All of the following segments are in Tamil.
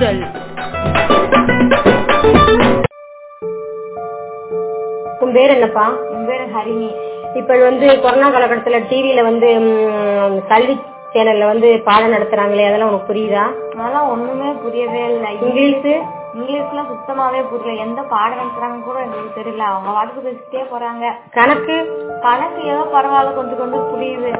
சூழல் உன் பேர் என்னப்பா என் பேரு ஹரிணி இப்ப வந்து கொரோனா காலகட்டத்துல டிவில வந்து ம், கல்வி சேனல்ல வந்து பாடம் நடத்துறாங்களே அதெல்லாம் உனக்கு புரியுதா அதெல்லாம் ஒண்ணுமே புரியவே இல்ல இங்கிலீஷ் இங்கிலீஷ்லாம் சுத்தமாவே புரியல எந்த பாடம் நடத்துறாங்க கூட எங்களுக்கு தெரியல அவங்க வாட்டுக்கு பேசிட்டே போறாங்க கணக்கு கணக்கு ஏதோ பரவாயில்ல கொஞ்சம் கொஞ்சம் புரியுது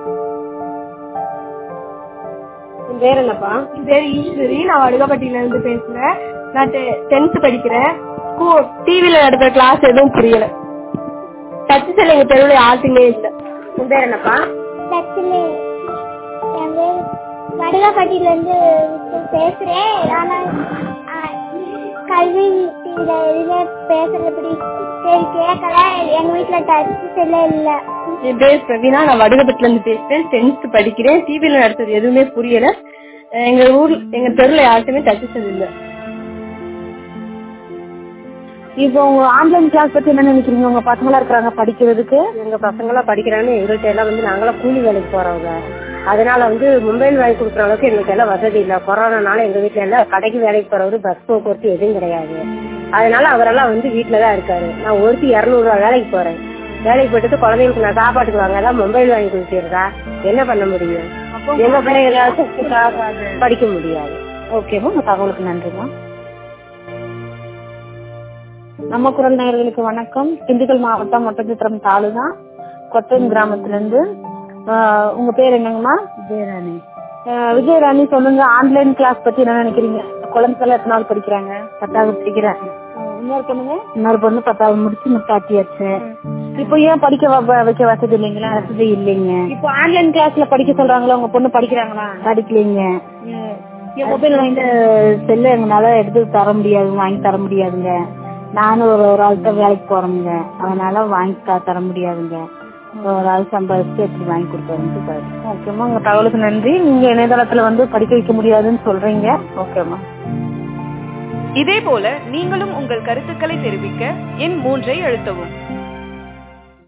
உன் பேர் என்னப்பா என் பேர் ஈஸ்வரி நான் வடுகப்பட்டியில இருந்து பேசுறேன் நான் டென்த் படிக்கிறேன் ஸ்கூல் டிவில நடத்துற கிளாஸ் எதுவும் புரியல டச்சு செல் எங்க தெருவுல யாருக்குமே இல்ல உன் பேர் என்னப்பா டச்சில் என் பேர் வடுகாப்பட்டியில இருந்து பேசுறேன் ஆனா ஆ, கல்வி இதுல எதுவுமே பேசுறது இப்படி சரி கேட்கல எங்க வீட்டுல டச் செல்ல இல்ல என் பேர் பிரவீனா நான் வடுகப்பட்டில இருந்து பேசுறேன் டென்த் படிக்கிறேன் டிவில நடத்துறது எதுவுமே புரியல அஹ் எங்க ஊர் எங்க தெருவுல யாருக்குமே டச்சு செல் இல்ல இப்போ உங்க ஆன்லைன் கிளாஸ் பத்தி என்ன நினைக்கிறீங்க உங்க பசங்களா இருக்கிறாங்க படிக்கிறதுக்கு எங்க பசங்க எல்லாம் படிக்கிறாங்கன்னு எங்கள்கிட்ட எல்லாம் வந்து நாங்களாம் கூலி வேலைக்கு போறவங்க அதனால வந்து மொபைல் வாங்கி கொடுக்குற அளவுக்கு எங்களுக்கு எல்லாம் வசதி இல்ல கொரோனானால எங்க வீட்டுல எல்லாம் கடைக்கு வேலைக்கு போறவரு பஸ் போக்குவரத்து எதுவும் கிடையாது அதனால அவரெல்லாம் வந்து வீட்டுல தான் இருக்காரு நான் ஒருத்தி இருநூறு ரூபா வேலைக்கு போறேன் வேலைக்கு போயிட்டு குழந்தைங்களுக்கு நான் சாப்பாட்டுக்கு வாங்க தான் மொபைல் வாங்கி கொடுத்துருக்கா என்ன பண்ண முடியும் எங்க பிள்ளைங்களாச்சும் படிக்க முடியாது ஓகேமா உங்க தகவலுக்கு நன்றிமா நம்ம குரல் நேயர்களுக்கு வணக்கம் திண்டுக்கல் மாவட்டம் ஒட்டச்சித்திரம் தாலுகா கொட்டன் கிராமத்துல இருந்து ஆஹ் உங்க பேர் என்னங்கம்மா விஜயராணி விஜயராணி சொல்லுங்க ஆன்லைன் கிளாஸ் பத்தி என்ன நினைக்கிறீங்க குழந்தைகள் எத்தனை நாள் படிக்கிறாங்க பத்தாவது படிக்கிறாங்க இன்னொரு பொண்ணுங்க இன்னொரு பொண்ணு பத்தாவது முடிச்சு முத்தாட்டியாச்சு இப்போ ஏன் படிக்க வ- வைக்க வசதி இல்லைங்களா வசதி இல்லைங்க இப்போ ஆன்லைன் கிளாஸ்ல படிக்க சொல்றாங்களா உங்க பொண்ணு படிக்கிறாங்களா படிக்கலைங்க என் மொபைல் வாங்கி செல்லு எங்களால எடுத்து தர முடியாது வாங்கி தர முடியாதுங்க நானும் ஒரு ஒரு ஆள்கிட்ட வேலைக்கு போறேங்க அதனால வாங்கி த- தர முடியாதுங்க ஒரு ஆள் சம்பாதிச்சு எப்படி வாங்கி கொடுத்தாருன்னு ஓகேம்மா உங்க தகவலுக்கு நன்றி நீங்க இணையதளத்துல வந்து படிக்க வைக்க முடியாதுன்னு சொல்றீங்க ஓகேம்மா இதேபோல நீங்களும் உங்கள் கருத்துக்களை தெரிவிக்க எண் மூன்றை அழுத்தவும்